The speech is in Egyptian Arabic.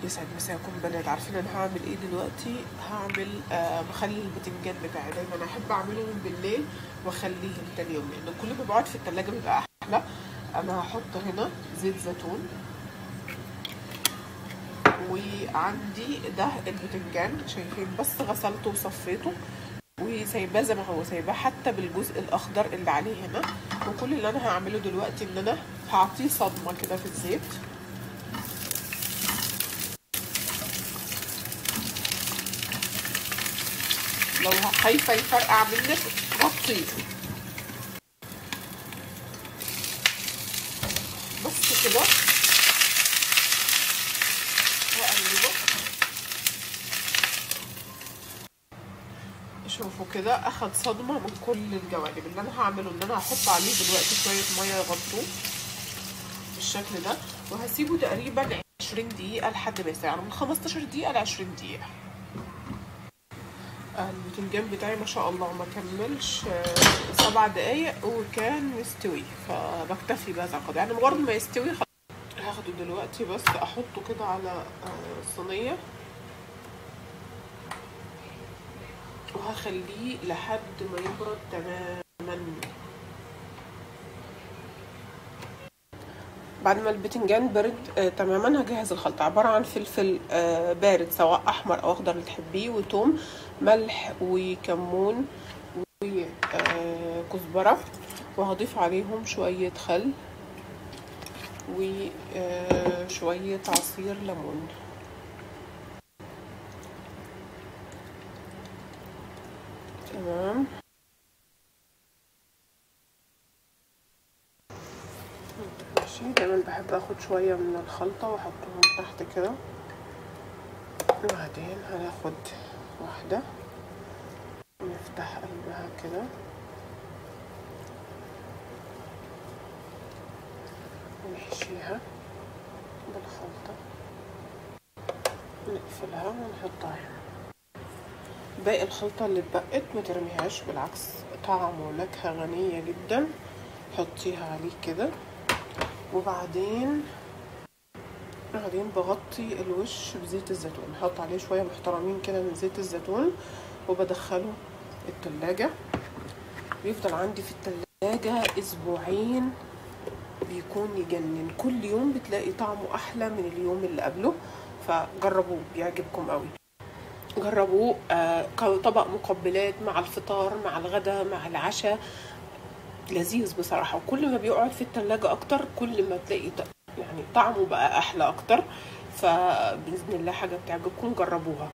يسعد مساكم بنات عارفين انا هعمل ايه دلوقتي هعمل آه مخلي البتنجان بتاعي دايما احب اعمله من بالليل واخليه تاني يوم لان كل ما بقعد في التلاجة بيبقى احلى انا هحط هنا زيت زيتون وعندي ده البتنجان شايفين بس غسلته وصفيته وسايباه زي ما هو سايباه حتى بالجزء الاخضر اللي عليه هنا وكل اللي انا هعمله دلوقتي ان انا هعطيه صدمه كده في الزيت لو خايفه يفرقع منك غطيه بس كده هقلبه شوفوا كده اخد صدمه من كل الجوانب اللي انا هعمله ان انا هحط عليه دلوقتي شويه ميه يغطوه بالشكل ده وهسيبه تقريبا 20 دقيقه لحد ما يستوي يعني من 15 دقيقه ل 20 دقيقه البتنجان بتاعي ما شاء الله ما كملش سبع دقايق وكان مستوي فبكتفي بهذا القدر يعني مجرد ما يستوي هاخده دلوقتي بس احطه كده على الصينيه وهخليه لحد ما يبرد تماما بعد ما البتنجان برد آه تماما هجهز الخلطة عبارة عن فلفل آه بارد سواء أحمر أو أخضر اللي تحبيه وتوم ملح وكمون وكزبرة آه وهضيف عليهم شوية خل وشوية عصير ليمون تمام ماشي دايما بحب اخد شوية من الخلطة واحطهم تحت كده وبعدين هناخد واحدة نفتح قلبها كده ونحشيها بالخلطة نقفلها ونحطها هنا باقي الخلطة اللي اتبقت ما ترميهاش بالعكس طعم ونكهة غنية جدا حطيها عليه كده وبعدين بعدين بغطي الوش بزيت الزيتون بحط عليه شوية محترمين كده من زيت الزيتون وبدخله التلاجة بيفضل عندي في التلاجة اسبوعين بيكون يجنن كل يوم بتلاقي طعمه احلى من اليوم اللي قبله فجربوه بيعجبكم قوي جربوه آه كطبق مقبلات مع الفطار مع الغداء مع العشاء لذيذ بصراحة وكل ما بيقعد في التلاجة أكتر كل ما تلاقي يعني طعمه بقى أحلى أكتر فبإذن الله حاجة بتعجبكم جربوها